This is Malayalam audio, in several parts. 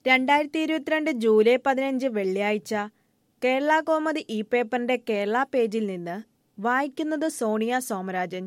രണ്ടായിരത്തി ഇരുപത്തിരണ്ട് ജൂലൈ പതിനഞ്ച് വെള്ളിയാഴ്ച കേരള കോമതി ഇ പേപ്പറിന്റെ കേരള പേജിൽ നിന്ന് വായിക്കുന്നത് സോണിയ സോമരാജൻ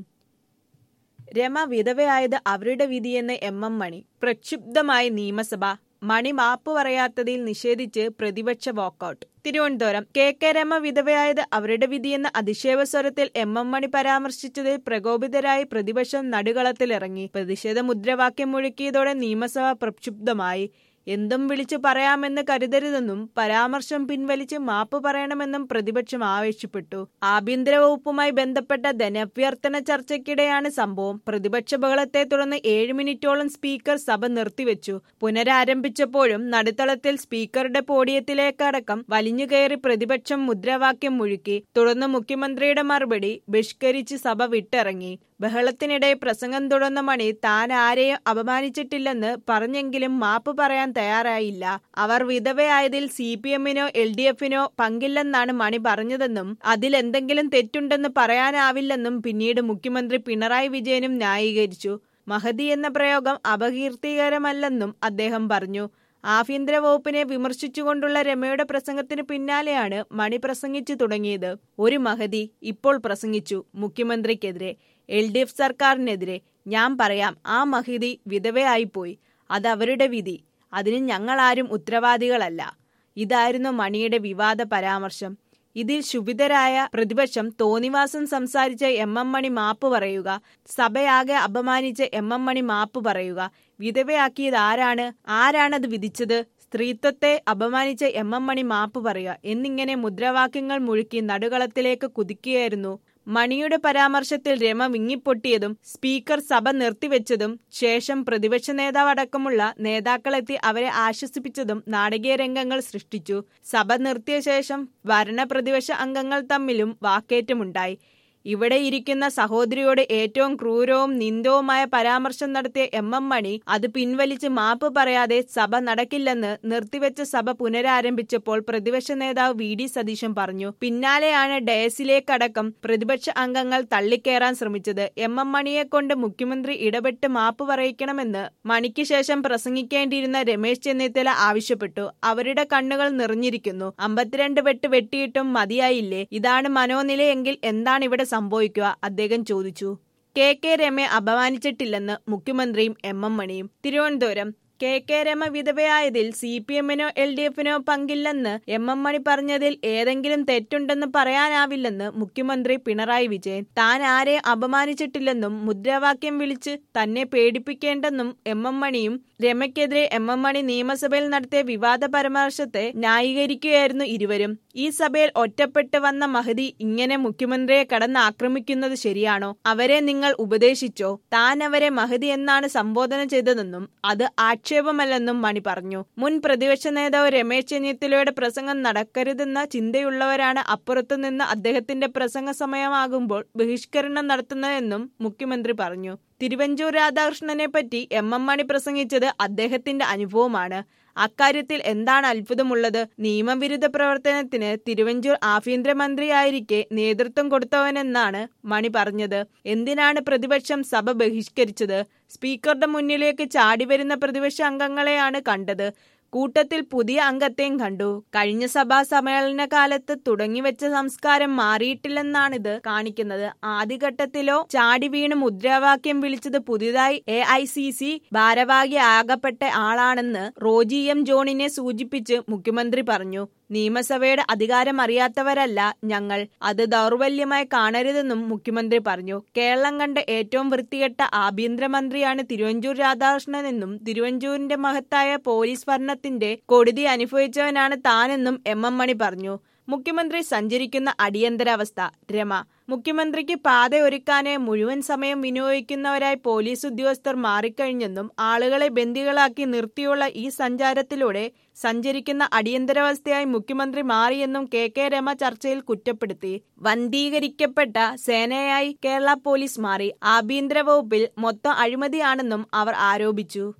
രമ വിധവയായത് അവരുടെ വിധിയെന്ന് എം എം മണി പ്രക്ഷുബ്ധമായി നിയമസഭ മണി മാപ്പ് പറയാത്തതിൽ നിഷേധിച്ച് പ്രതിപക്ഷ walkout Thiruvananthapuram K K Rema വിധവയായത് അവരുടെ വിധിയെന്ന അതിശേവ സ്വരത്തിൽ എം എം മണി പരാമർശിച്ചതിൽ പ്രകോപിതരായി പ്രതിപക്ഷം നടുകളത്തിലിറങ്ങി പ്രതിഷേധ മുദ്രാവാക്യം മുഴക്കിയതോടെ നിയമസഭ പ്രക്ഷുബ്ധമായി എന്തും വിളിച്ചു പറയാമെന്ന് കരുതരുതെന്നും പരാമർശം പിൻവലിച്ച് മാപ്പ് പറയണമെന്നും പ്രതിപക്ഷം ആവശ്യപ്പെട്ടു ആഭ്യന്തര വകുപ്പുമായി ബന്ധപ്പെട്ട ധനാഭ്യർത്ഥന ചർച്ചയ്ക്കിടെയാണ് സംഭവം പ്രതിപക്ഷ ബഹളത്തെ തുടർന്ന് ഏഴ് മിനിറ്റോളം സ്പീക്കർ സഭ നിർത്തിവെച്ചു പുനരാരംഭിച്ചപ്പോഴും നടുത്തളത്തിൽ സ്പീക്കറുടെ പോഡിയത്തിലേക്കടക്കം വലിഞ്ഞുകയറി പ്രതിപക്ഷം മുദ്രാവാക്യം മുഴുക്കി തുടർന്ന് മുഖ്യമന്ത്രിയുടെ മറുപടി ബഹിഷ്കരിച്ച് സഭ വിട്ടിറങ്ങി ബഹളത്തിനിടെ പ്രസംഗം തുടർന്ന മണി താൻ ആരെയും അപമാനിച്ചിട്ടില്ലെന്ന് പറഞ്ഞെങ്കിലും മാപ്പ് പറയാൻ തയ്യാറായില്ല അവർ വിധവയായതിൽ സി പി എമ്മിനോ എൽ ഡി എഫിനോ പങ്കില്ലെന്നാണ് മണി പറഞ്ഞതെന്നും അതിലെന്തെങ്കിലും തെറ്റുണ്ടെന്ന് പറയാനാവില്ലെന്നും പിന്നീട് മുഖ്യമന്ത്രി പിണറായി വിജയനും ന്യായീകരിച്ചു മഹതി എന്ന പ്രയോഗം അപകീർത്തികരമല്ലെന്നും അദ്ദേഹം പറഞ്ഞു ആഭ്യന്തര വകുപ്പിനെ വിമർശിച്ചുകൊണ്ടുള്ള രമയുടെ പ്രസംഗത്തിന് പിന്നാലെയാണ് മണി പ്രസംഗിച്ചു തുടങ്ങിയത് ഒരു മഹതി ഇപ്പോൾ പ്രസംഗിച്ചു മുഖ്യമന്ത്രിക്കെതിരെ എൽ ഡി എഫ് സർക്കാരിനെതിരെ ഞാൻ പറയാം ആ മഹിതി വിധവയായിപ്പോയി അത് അവരുടെ വിധി അതിന് ഞങ്ങളാരും ഉത്തരവാദികളല്ല ഇതായിരുന്നു മണിയുടെ വിവാദ പരാമർശം ഇതിൽ ശുഭിതരായ പ്രതിപക്ഷം തോന്നിവാസം സംസാരിച്ച എം എം മണി മാപ്പ് പറയുക സഭയാകെ അപമാനിച്ച എം എം മണി മാപ്പ് പറയുക വിധവയാക്കിയത് ആരാണ് ആരാണത് വിധിച്ചത് സ്ത്രീത്വത്തെ അപമാനിച്ച എം എം മണി മാപ്പ് പറയുക എന്നിങ്ങനെ മുദ്രാവാക്യങ്ങൾ മുഴുക്കി നടുകളത്തിലേക്ക് കുതിക്കുകയായിരുന്നു മണിയുടെ പരാമർശത്തിൽ രമ വിങ്ങിപ്പൊട്ടിയതും സ്പീക്കർ സഭ നിർത്തിവെച്ചതും ശേഷം പ്രതിപക്ഷ നേതാവ് അടക്കമുള്ള നേതാക്കളെത്തി അവരെ ആശ്വസിപ്പിച്ചതും നാടകീയ രംഗങ്ങൾ സൃഷ്ടിച്ചു സഭ നിർത്തിയ ശേഷം ഭരണ പ്രതിപക്ഷ അംഗങ്ങൾ തമ്മിലും വാക്കേറ്റമുണ്ടായി ഇവിടെ ഇരിക്കുന്ന സഹോദരിയോട് ഏറ്റവും ക്രൂരവും നിന്ദവുമായ പരാമർശം നടത്തിയ എം എം മണി അത് പിൻവലിച്ച് മാപ്പ് പറയാതെ സഭ നടക്കില്ലെന്ന് നിർത്തിവെച്ച സഭ പുനരാരംഭിച്ചപ്പോൾ പ്രതിപക്ഷ നേതാവ് വി ഡി സതീശൻ പറഞ്ഞു പിന്നാലെയാണ് ഡയസിലേക്കടക്കം പ്രതിപക്ഷ അംഗങ്ങൾ തള്ളിക്കയറാൻ ശ്രമിച്ചത് എം എം മണിയെ കൊണ്ട് മുഖ്യമന്ത്രി ഇടപെട്ട് മാപ്പ് പറയിക്കണമെന്ന് മണിക്ക് ശേഷം പ്രസംഗിക്കേണ്ടിയിരുന്ന രമേശ് ചെന്നിത്തല ആവശ്യപ്പെട്ടു അവരുടെ കണ്ണുകൾ നിറഞ്ഞിരിക്കുന്നു അമ്പത്തിരണ്ട് വെട്ട് വെട്ടിയിട്ടും മതിയായില്ലേ ഇതാണ് മനോനിലയെങ്കിൽ എന്താണ് ഇവിടെ സംഭവിക്കുക അദ്ദേഹം ചോദിച്ചു കെ കെ രമയെ അപമാനിച്ചിട്ടില്ലെന്ന് മുഖ്യമന്ത്രിയും എം എം മണിയും തിരുവനന്തപുരം കെ കെ രമ വിധവയായതിൽ സി പി എമ്മിനോ എൽ ഡി എഫിനോ പങ്കില്ലെന്ന് എം എം മണി പറഞ്ഞതിൽ ഏതെങ്കിലും തെറ്റുണ്ടെന്ന് പറയാനാവില്ലെന്ന് മുഖ്യമന്ത്രി പിണറായി വിജയൻ താൻ ആരെയും അപമാനിച്ചിട്ടില്ലെന്നും മുദ്രാവാക്യം വിളിച്ച് തന്നെ പേടിപ്പിക്കേണ്ടെന്നും എം എം മണിയും രമയ്ക്കെതിരെ എം എം മണി നിയമസഭയിൽ നടത്തിയ വിവാദ പരാമർശത്തെ ന്യായീകരിക്കുകയായിരുന്നു ഇരുവരും ഈ സഭയിൽ ഒറ്റപ്പെട്ട് വന്ന മഹതി ഇങ്ങനെ മുഖ്യമന്ത്രിയെ കടന്ന് ആക്രമിക്കുന്നത് ശരിയാണോ അവരെ നിങ്ങൾ ഉപദേശിച്ചോ താൻ അവരെ മഹതി എന്നാണ് സംബോധന ചെയ്തതെന്നും അത് ആക്ഷേപമല്ലെന്നും മണി പറഞ്ഞു മുൻ പ്രതിപക്ഷ നേതാവ് രമേശ് ചെന്നിത്തലയുടെ പ്രസംഗം നടക്കരുതെന്ന ചിന്തയുള്ളവരാണ് അപ്പുറത്തുനിന്ന് അദ്ദേഹത്തിന്റെ പ്രസംഗ സമയമാകുമ്പോൾ ബഹിഷ്കരണം നടത്തുന്നതെന്നും മുഖ്യമന്ത്രി പറഞ്ഞു തിരുവഞ്ചൂർ രാധാകൃഷ്ണനെ പറ്റി എം എം മണി പ്രസംഗിച്ചത് അദ്ദേഹത്തിന്റെ അനുഭവമാണ് അക്കാര്യത്തിൽ എന്താണ് അത്ഭുതമുള്ളത് നിയമവിരുദ്ധ പ്രവർത്തനത്തിന് തിരുവഞ്ചൂർ ആഭ്യന്തരമന്ത്രിയായിരിക്കെ നേതൃത്വം കൊടുത്തവനെന്നാണ് മണി പറഞ്ഞത് എന്തിനാണ് പ്രതിപക്ഷം സഭ ബഹിഷ്കരിച്ചത് സ്പീക്കറുടെ മുന്നിലേക്ക് ചാടിവരുന്ന പ്രതിപക്ഷ അംഗങ്ങളെയാണ് കണ്ടത് കൂട്ടത്തിൽ പുതിയ അംഗത്തെയും കണ്ടു കഴിഞ്ഞ സഭാ സമ്മേളന കാലത്ത് തുടങ്ങിവെച്ച സംസ്കാരം മാറിയിട്ടില്ലെന്നാണിത് കാണിക്കുന്നത് ആദ്യഘട്ടത്തിലോ ചാടി വീണ് മുദ്രാവാക്യം വിളിച്ചത് പുതിയതായി എ ഐ സി സി ഭാരവാഹി ആകപ്പെട്ട ആളാണെന്ന് റോജി എം ജോണിനെ സൂചിപ്പിച്ച് മുഖ്യമന്ത്രി പറഞ്ഞു നിയമസഭയുടെ അധികാരം അറിയാത്തവരല്ല ഞങ്ങൾ അത് ദൗർബല്യമായി കാണരുതെന്നും മുഖ്യമന്ത്രി പറഞ്ഞു കേരളം കണ്ട ഏറ്റവും വൃത്തികെട്ട ആഭ്യന്തരമന്ത്രിയാണ് തിരുവഞ്ചൂർ രാധാകൃഷ്ണനെന്നും തിരുവഞ്ചൂരിന്റെ മഹത്തായ പോലീസ് ഭരണത്തിന്റെ കൊടുതി അനുഭവിച്ചവനാണ് താനെന്നും എം എം മണി പറഞ്ഞു മുഖ്യമന്ത്രി സഞ്ചരിക്കുന്ന അടിയന്തരാവസ്ഥ രമ മുഖ്യമന്ത്രിക്ക് പാത ഒരുക്കാനെ മുഴുവൻ സമയം വിനിയോഗിക്കുന്നവരായി പോലീസ് ഉദ്യോഗസ്ഥർ മാറിക്കഴിഞ്ഞെന്നും ആളുകളെ ബന്ദികളാക്കി നിർത്തിയുള്ള ഈ സഞ്ചാരത്തിലൂടെ സഞ്ചരിക്കുന്ന അടിയന്തരാവസ്ഥയായി മുഖ്യമന്ത്രി മാറിയെന്നും കെ കെ രമ ചർച്ചയിൽ കുറ്റപ്പെടുത്തി വന്ധീകരിക്കപ്പെട്ട സേനയായി കേരള പോലീസ് മാറി ആഭ്യന്തര വകുപ്പിൽ മൊത്തം അഴിമതിയാണെന്നും അവർ ആരോപിച്ചു